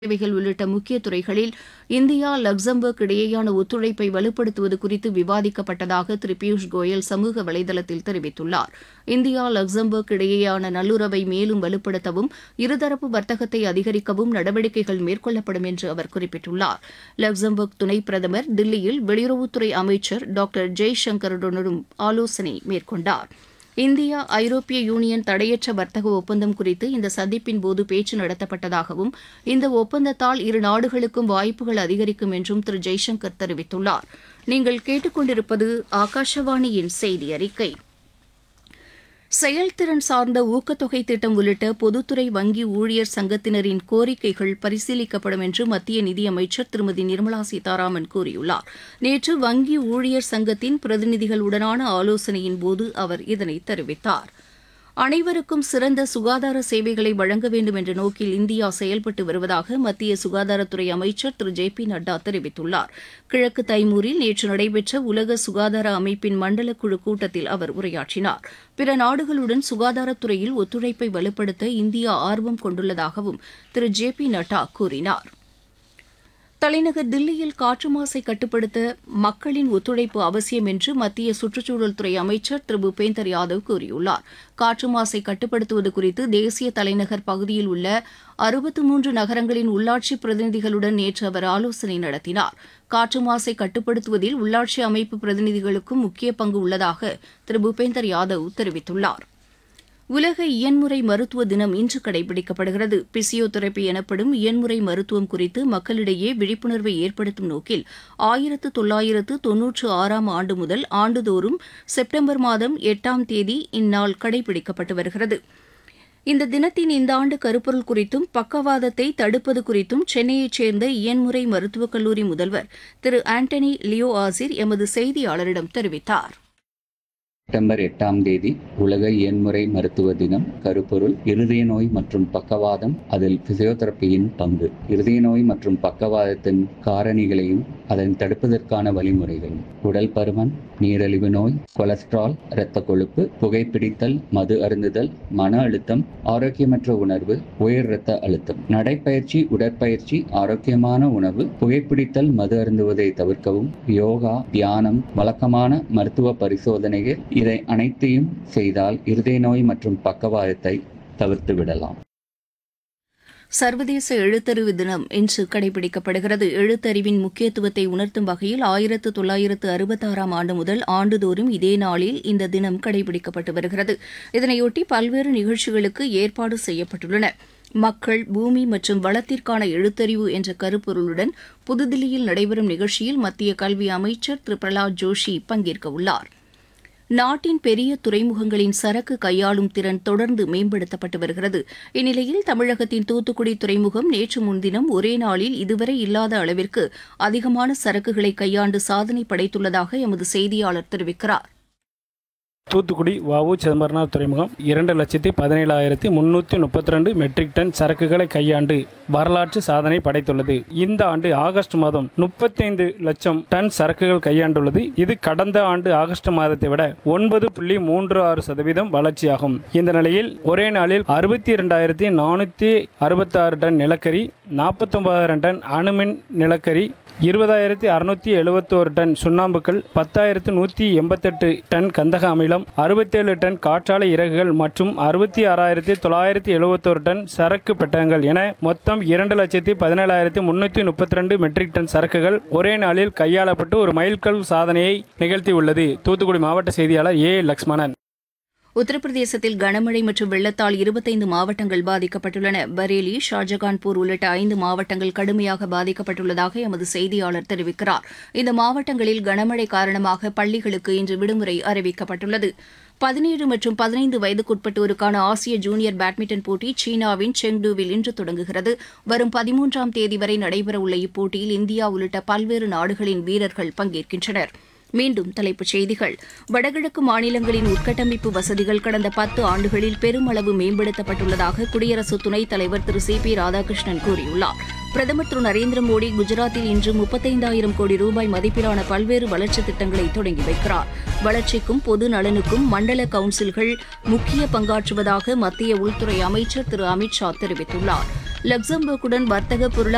சேவைகள் உள்ளிட்ட முக்கிய துறைகளில் இந்தியா லக்சம்பர்க் இடையேயான ஒத்துழைப்பை வலுப்படுத்துவது குறித்து விவாதிக்கப்பட்டதாக திரு பியூஷ் கோயல் சமூக வலைதளத்தில் தெரிவித்துள்ளார் இந்தியா லக்சம்பர்க் இடையேயான நல்லுறவை மேலும் வலுப்படுத்தவும் இருதரப்பு வர்த்தகத்தை அதிகரிக்கவும் நடவடிக்கைகள் மேற்கொள்ளப்படும் என்று அவர் குறிப்பிட்டுள்ளார் லக்சம்பர்க் துணை பிரதமர் தில்லியில் வெளியுறவுத்துறை அமைச்சர் டாக்டர் ஜெய்சங்கருடனும் ஆலோசனை மேற்கொண்டார் இந்தியா ஐரோப்பிய யூனியன் தடையற்ற வர்த்தக ஒப்பந்தம் குறித்து இந்த சந்திப்பின் போது பேச்சு நடத்தப்பட்டதாகவும் இந்த ஒப்பந்தத்தால் இரு நாடுகளுக்கும் வாய்ப்புகள் அதிகரிக்கும் என்றும் திரு ஜெய்சங்கர் தெரிவித்துள்ளார் நீங்கள் கேட்டுக்கொண்டிருப்பது ஆகாஷவாணியின் செய்தி அறிக்கை செயல்திறன் சார்ந்த ஊக்கத்தொகை திட்டம் உள்ளிட்ட பொதுத்துறை வங்கி ஊழியர் சங்கத்தினரின் கோரிக்கைகள் பரிசீலிக்கப்படும் என்று மத்திய நிதியமைச்சர் திருமதி நிர்மலா சீதாராமன் கூறியுள்ளார் நேற்று வங்கி ஊழியர் சங்கத்தின் பிரதிநிதிகளுடனான ஆலோசனையின் போது அவர் இதனை தெரிவித்தார் அனைவருக்கும் சிறந்த சுகாதார சேவைகளை வழங்க வேண்டும் என்ற நோக்கில் இந்தியா செயல்பட்டு வருவதாக மத்திய சுகாதாரத்துறை அமைச்சர் திரு ஜே பி நட்டா தெரிவித்துள்ளார் கிழக்கு தைமூரில் நேற்று நடைபெற்ற உலக சுகாதார அமைப்பின் மண்டல குழு கூட்டத்தில் அவர் உரையாற்றினார் பிற நாடுகளுடன் சுகாதாரத்துறையில் ஒத்துழைப்பை வலுப்படுத்த இந்தியா ஆர்வம் கொண்டுள்ளதாகவும் திரு ஜே பி நட்டா கூறினார் தலைநகர் தில்லியில் காற்று மாசை கட்டுப்படுத்த மக்களின் ஒத்துழைப்பு அவசியம் என்று மத்திய சுற்றுச்சூழல் துறை அமைச்சர் திரு பூபேந்தர் யாதவ் கூறியுள்ளார் காற்று மாசை கட்டுப்படுத்துவது குறித்து தேசிய தலைநகர் பகுதியில் உள்ள அறுபத்து மூன்று நகரங்களின் உள்ளாட்சி பிரதிநிதிகளுடன் நேற்று அவர் ஆலோசனை நடத்தினார் காற்று மாசை கட்டுப்படுத்துவதில் உள்ளாட்சி அமைப்பு பிரதிநிதிகளுக்கும் முக்கிய பங்கு உள்ளதாக திரு பூபேந்தர் யாதவ் தெரிவித்துள்ளார் உலக இயன்முறை மருத்துவ தினம் இன்று கடைபிடிக்கப்படுகிறது பிசியோதெரபி எனப்படும் இயன்முறை மருத்துவம் குறித்து மக்களிடையே விழிப்புணர்வை ஏற்படுத்தும் நோக்கில் ஆயிரத்து தொள்ளாயிரத்து தொன்னூற்று ஆறாம் ஆண்டு முதல் ஆண்டுதோறும் செப்டம்பர் மாதம் எட்டாம் தேதி இந்நாள் கடைபிடிக்கப்பட்டு வருகிறது இந்த தினத்தின் இந்த ஆண்டு கருப்பொருள் குறித்தும் பக்கவாதத்தை தடுப்பது குறித்தும் சென்னையைச் சேர்ந்த இயன்முறை மருத்துவக் கல்லூரி முதல்வர் திரு ஆண்டனி லியோ ஆசிர் எமது செய்தியாளரிடம் தெரிவித்தார் செப்டம்பர் எட்டாம் தேதி உலக இயன்முறை மருத்துவ தினம் கருப்பொருள் இருதய நோய் மற்றும் பக்கவாதம் அதில் பிசியோதெரப்பியின் பங்கு இருதய நோய் மற்றும் பக்கவாதத்தின் காரணிகளையும் அதனை தடுப்பதற்கான வழிமுறைகளும் உடல் பருமன் நீரிழிவு நோய் கொலஸ்ட்ரால் இரத்த கொழுப்பு புகைப்பிடித்தல் மது அருந்துதல் மன அழுத்தம் ஆரோக்கியமற்ற உணர்வு உயர் இரத்த அழுத்தம் நடைப்பயிற்சி உடற்பயிற்சி ஆரோக்கியமான உணவு புகைப்பிடித்தல் மது அருந்துவதை தவிர்க்கவும் யோகா தியானம் வழக்கமான மருத்துவ பரிசோதனைகள் இதை அனைத்தையும் செய்தால் இருதய நோய் மற்றும் பக்கவாதத்தை தவிர்த்து விடலாம் சர்வதேச எழுத்தறிவு தினம் இன்று கடைபிடிக்கப்படுகிறது எழுத்தறிவின் முக்கியத்துவத்தை உணர்த்தும் வகையில் ஆயிரத்து தொள்ளாயிரத்து அறுபத்தாறாம் ஆண்டு முதல் ஆண்டுதோறும் இதே நாளில் இந்த தினம் கடைபிடிக்கப்பட்டு வருகிறது இதனையொட்டி பல்வேறு நிகழ்ச்சிகளுக்கு ஏற்பாடு செய்யப்பட்டுள்ளன மக்கள் பூமி மற்றும் வளத்திற்கான எழுத்தறிவு என்ற கருப்பொருளுடன் புதுதில்லியில் நடைபெறும் நிகழ்ச்சியில் மத்திய கல்வி அமைச்சர் திரு பிரகலாத் ஜோஷி பங்கேற்க உள்ளார் நாட்டின் பெரிய துறைமுகங்களின் சரக்கு கையாளும் திறன் தொடர்ந்து மேம்படுத்தப்பட்டு வருகிறது இந்நிலையில் தமிழகத்தின் தூத்துக்குடி துறைமுகம் நேற்று முன்தினம் ஒரே நாளில் இதுவரை இல்லாத அளவிற்கு அதிகமான சரக்குகளை கையாண்டு சாதனை படைத்துள்ளதாக எமது செய்தியாளர் தெரிவிக்கிறார் தூத்துக்குடி வவு சிதம்பரனார் துறைமுகம் இரண்டு லட்சத்தி பதினேழாயிரத்தி முன்னூற்றி முப்பத்தி ரெண்டு மெட்ரிக் டன் சரக்குகளை கையாண்டு வரலாற்று சாதனை படைத்துள்ளது இந்த ஆண்டு ஆகஸ்ட் மாதம் முப்பத்தைந்து லட்சம் டன் சரக்குகள் கையாண்டுள்ளது இது கடந்த ஆண்டு ஆகஸ்ட் மாதத்தை விட ஒன்பது புள்ளி மூன்று ஆறு சதவீதம் வளர்ச்சியாகும் இந்த நிலையில் ஒரே நாளில் அறுபத்தி இரண்டாயிரத்தி நானூற்றி அறுபத்தாறு டன் நிலக்கரி நாற்பத்தொன்பதாயிரம் டன் அணுமின் நிலக்கரி இருபதாயிரத்தி அறுநூத்தி எழுபத்தோரு டன் சுண்ணாம்புக்கள் பத்தாயிரத்து நூற்றி எண்பத்தெட்டு டன் கந்தக அமிலம் அறுபத்தேழு டன் காற்றாலை இறகுகள் மற்றும் அறுபத்தி ஆறாயிரத்தி தொள்ளாயிரத்தி எழுபத்தோரு டன் சரக்கு பெட்டகங்கள் என மொத்தம் இரண்டு லட்சத்தி பதினேழாயிரத்தி முன்னூற்றி முப்பத்தி ரெண்டு மெட்ரிக் டன் சரக்குகள் ஒரே நாளில் கையாளப்பட்டு ஒரு மைல்கல் சாதனையை நிகழ்த்தியுள்ளது தூத்துக்குடி மாவட்ட செய்தியாளர் ஏ லக்ஷ்மணன் உத்தரப்பிரதேசத்தில் கனமழை மற்றும் வெள்ளத்தால் இருபத்தைந்து மாவட்டங்கள் பாதிக்கப்பட்டுள்ளன பரேலி ஷாஜகான்பூர் உள்ளிட்ட ஐந்து மாவட்டங்கள் கடுமையாக பாதிக்கப்பட்டுள்ளதாக எமது செய்தியாளர் தெரிவிக்கிறார் இந்த மாவட்டங்களில் கனமழை காரணமாக பள்ளிகளுக்கு இன்று விடுமுறை அறிவிக்கப்பட்டுள்ளது பதினேழு மற்றும் பதினைந்து வயதுக்குட்பட்டோருக்கான ஆசிய ஜூனியர் பேட்மிண்டன் போட்டி சீனாவின் செங்டூவில் இன்று தொடங்குகிறது வரும் பதிமூன்றாம் தேதி வரை நடைபெறவுள்ள இப்போட்டியில் இந்தியா உள்ளிட்ட பல்வேறு நாடுகளின் வீரர்கள் பங்கேற்கின்றனர் மீண்டும் தலைப்புச் செய்திகள் வடகிழக்கு மாநிலங்களின் உட்கட்டமைப்பு வசதிகள் கடந்த பத்து ஆண்டுகளில் பெருமளவு மேம்படுத்தப்பட்டுள்ளதாக குடியரசு துணைத் தலைவர் திரு சி பி ராதாகிருஷ்ணன் கூறியுள்ளார் பிரதமர் திரு நரேந்திர மோடி குஜராத்தில் இன்று முப்பத்தைந்தாயிரம் கோடி ரூபாய் மதிப்பிலான பல்வேறு வளர்ச்சித் திட்டங்களை தொடங்கி வைக்கிறார் வளர்ச்சிக்கும் பொது நலனுக்கும் மண்டல கவுன்சில்கள் முக்கிய பங்காற்றுவதாக மத்திய உள்துறை அமைச்சர் திரு அமித் ஷா தெரிவித்துள்ளார் லக்சம்பர்க்குடன் வர்த்தக பொருளாதார